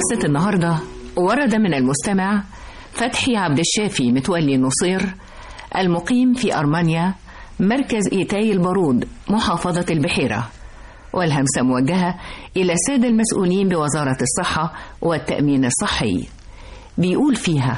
قصة النهاردة ورد من المستمع فتحي عبد الشافي متولي نصير المقيم في أرمانيا مركز إيتاي البارود محافظة البحيرة والهمسة موجهة إلى السادة المسؤولين بوزارة الصحة والتأمين الصحي بيقول فيها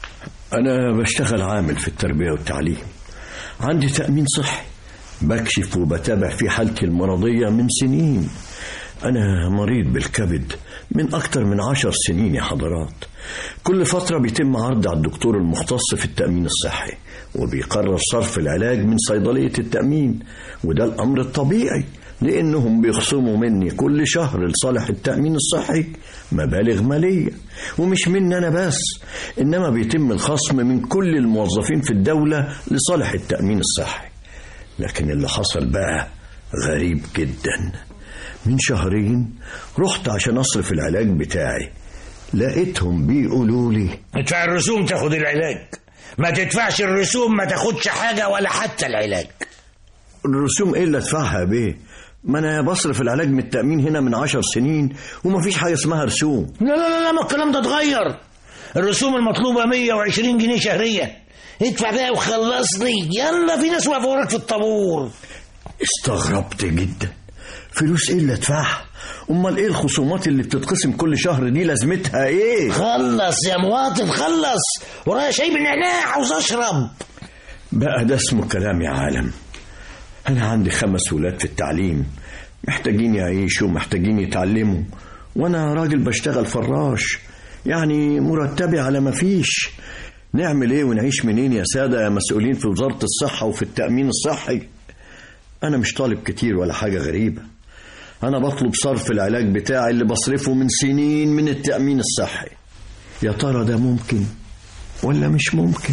أنا بشتغل عامل في التربية والتعليم عندي تأمين صحي بكشف وبتابع في حالتي المرضية من سنين أنا مريض بالكبد من أكتر من عشر سنين يا حضرات كل فترة بيتم عرض على الدكتور المختص في التأمين الصحي وبيقرر صرف العلاج من صيدلية التأمين وده الأمر الطبيعي لأنهم بيخصموا مني كل شهر لصالح التأمين الصحي مبالغ مالية ومش مني أنا بس إنما بيتم الخصم من كل الموظفين في الدولة لصالح التأمين الصحي لكن اللي حصل بقى غريب جدا من شهرين رحت عشان أصرف العلاج بتاعي لقيتهم بيقولوا لي ادفع الرسوم تاخد العلاج ما تدفعش الرسوم ما تاخدش حاجة ولا حتى العلاج الرسوم ايه اللي ادفعها بيه ما انا بصرف العلاج من التأمين هنا من عشر سنين ومفيش حاجة اسمها رسوم لا لا لا, لا ما الكلام ده اتغير الرسوم المطلوبة 120 جنيه شهريا ادفع بقى وخلصني يلا في ناس واقفة وراك في الطابور استغربت جدا فلوس ايه اللي ادفعها امال ايه الخصومات اللي بتتقسم كل شهر دي لازمتها ايه خلص يا مواطن خلص ورايا شاي بالنعناع عاوز اشرب بقى ده اسمه كلام يا عالم انا عندي خمس ولاد في التعليم محتاجين يعيشوا محتاجين يتعلموا وانا راجل بشتغل فراش يعني مرتبي على ما فيش نعمل ايه ونعيش منين يا سادة يا مسؤولين في وزارة الصحة وفي التأمين الصحي انا مش طالب كتير ولا حاجة غريبة انا بطلب صرف العلاج بتاعي اللي بصرفه من سنين من التأمين الصحي يا ترى ده ممكن ولا مش ممكن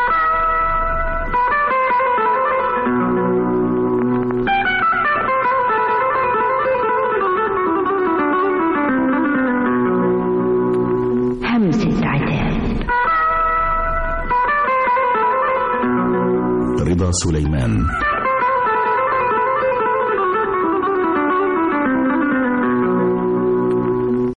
همسة عتاب رضا سليمان